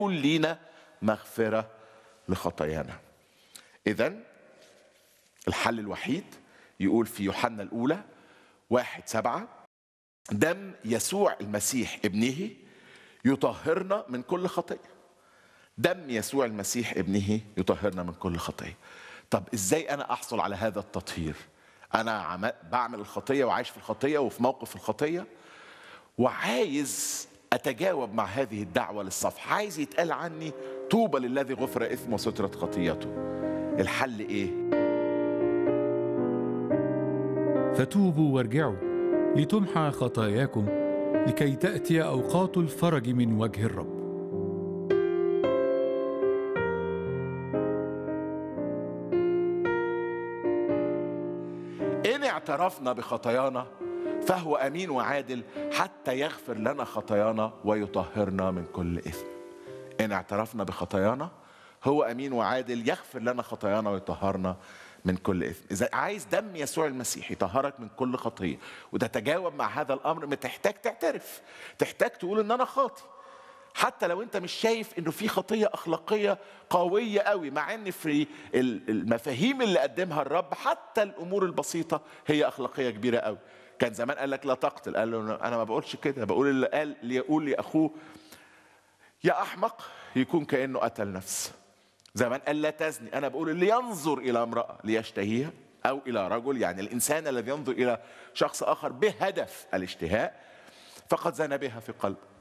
يكون لينا مغفرة لخطايانا إذا الحل الوحيد يقول في يوحنا الأولى واحد سبعة دم يسوع المسيح ابنه يطهرنا من كل خطية دم يسوع المسيح ابنه يطهرنا من كل خطية طب ازاي انا احصل على هذا التطهير انا عم- بعمل الخطية وعايش في الخطية وفي موقف الخطية وعايز اتجاوب مع هذه الدعوة للصفح عايز يتقال عني طوبى للذي غفر اثم وسترت خطيته الحل ايه فتوبوا وارجعوا لتمحى خطاياكم لكي تأتي أوقات الفرج من وجه الرب إن اعترفنا بخطايانا فهو أمين وعادل حتى يغفر لنا خطايانا ويطهرنا من كل إثم إن اعترفنا بخطايانا هو أمين وعادل يغفر لنا خطايانا ويطهرنا من كل إثم إذا عايز دم يسوع المسيح يطهرك من كل خطية وتتجاوب مع هذا الأمر ما تحتاج تعترف تحتاج تقول إن أنا خاطي حتى لو انت مش شايف انه في خطيه اخلاقيه قويه قوي مع ان في ال- المفاهيم اللي قدمها الرب حتى الامور البسيطه هي اخلاقيه كبيره قوي كان زمان قال لك لا تقتل قال له انا ما بقولش كده بقول اللي قال ليقول لاخوه يا احمق يكون كانه قتل نفس زمان قال لا تزني انا بقول اللي ينظر الى امراه ليشتهيها او الى رجل يعني الانسان الذي ينظر الى شخص اخر بهدف الاشتهاء فقد زنى بها في قلبه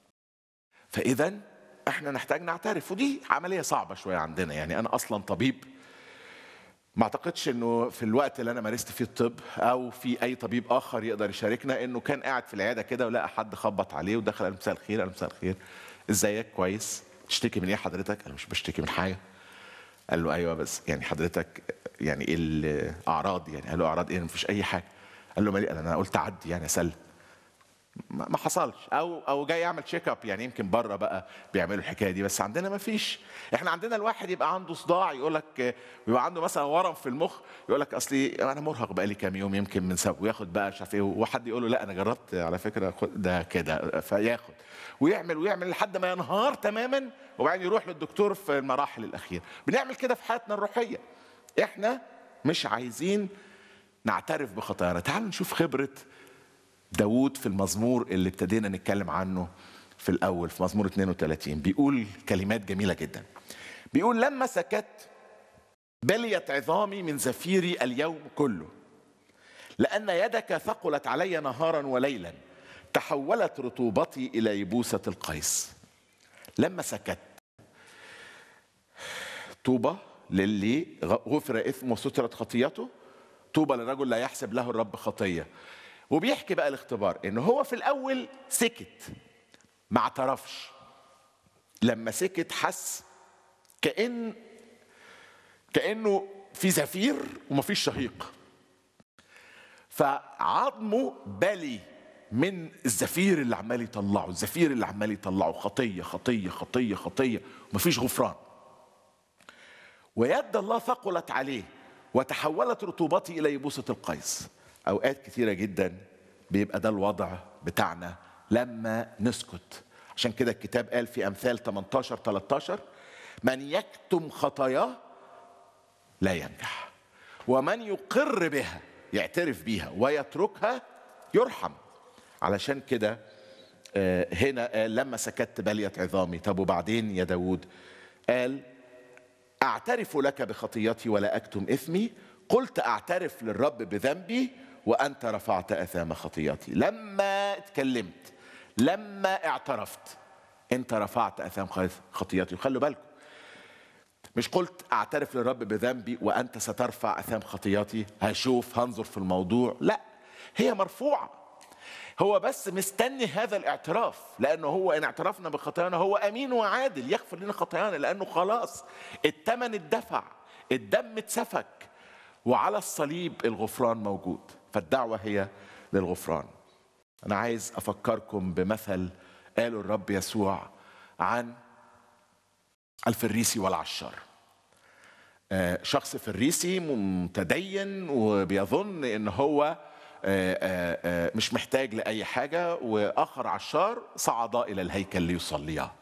فاذا احنا نحتاج نعترف ودي عمليه صعبه شويه عندنا يعني انا اصلا طبيب ما اعتقدش انه في الوقت اللي انا مارست فيه الطب او في اي طبيب اخر يقدر يشاركنا انه كان قاعد في العياده كده ولقى حد خبط عليه ودخل قال مساء الخير قال مساء الخير ازيك كويس تشتكي من ايه حضرتك انا مش بشتكي من حاجه قال له ايوه بس يعني حضرتك يعني ايه الاعراض يعني قال له اعراض ايه مفيش اي حاجه قال له مالي قال انا قلت عدي يعني اسلم ما ما حصلش او او جاي يعمل تشيك اب يعني يمكن بره بقى بيعملوا الحكايه دي بس عندنا ما فيش احنا عندنا الواحد يبقى عنده صداع يقول لك بيبقى عنده مثلا ورم في المخ يقول لك اصلي انا مرهق بقى لي كام يوم يمكن من سبب وياخد بقى مش عارف ايه وحد يقول له لا انا جربت على فكره خد- ده كده فياخد ويعمل ويعمل لحد ما ينهار تماما وبعدين يروح للدكتور في المراحل الاخيره بنعمل كده في حياتنا الروحيه احنا مش عايزين نعترف بخطايانا تعالوا نشوف خبره داوود في المزمور اللي ابتدينا نتكلم عنه في الأول في مزمور 32 بيقول كلمات جميلة جدا بيقول لما سكت بليت عظامي من زفيري اليوم كله لأن يدك ثقلت علي نهارا وليلا تحولت رطوبتي إلى يبوسة القيس لما سكت طوبى للي غفر إثم وسترت خطيته طوبى للرجل لا يحسب له الرب خطية وبيحكي بقى الاختبار ان هو في الاول سكت ما اعترفش لما سكت حس كأن كأنه في زفير ومفيش شهيق فعظمه بلي من الزفير اللي عمال يطلعه الزفير اللي عمال يطلعه خطية خطية خطية خطية ومفيش غفران ويد الله ثقلت عليه وتحولت رطوبتي الى يبوسه القيس اوقات كثيره جدا بيبقى ده الوضع بتاعنا لما نسكت عشان كده الكتاب قال في امثال 18 13 من يكتم خطاياه لا ينجح ومن يقر بها يعترف بيها ويتركها يرحم علشان كده آه، هنا قال لما سكت بليت عظامي طب وبعدين يا داود قال أعترف لك بخطيتي ولا أكتم إثمي قلت أعترف للرب بذنبي وأنت رفعت أثام خطيتي لما اتكلمت لما اعترفت أنت رفعت أثام خطيتي وخلوا بالكم مش قلت أعترف للرب بذنبي وأنت سترفع أثام خطياتي هشوف هنظر في الموضوع لا هي مرفوعة هو بس مستني هذا الاعتراف لانه هو ان اعترفنا بخطايانا هو امين وعادل يغفر لنا خطايانا لانه خلاص الثمن اتدفع الدم اتسفك وعلى الصليب الغفران موجود فالدعوه هي للغفران انا عايز افكركم بمثل قاله الرب يسوع عن الفريسي والعشار آه، شخص فريسي متدين وبيظن ان هو آه، آه، آه، مش محتاج لاي حاجه واخر عشار صعد الى الهيكل ليصليا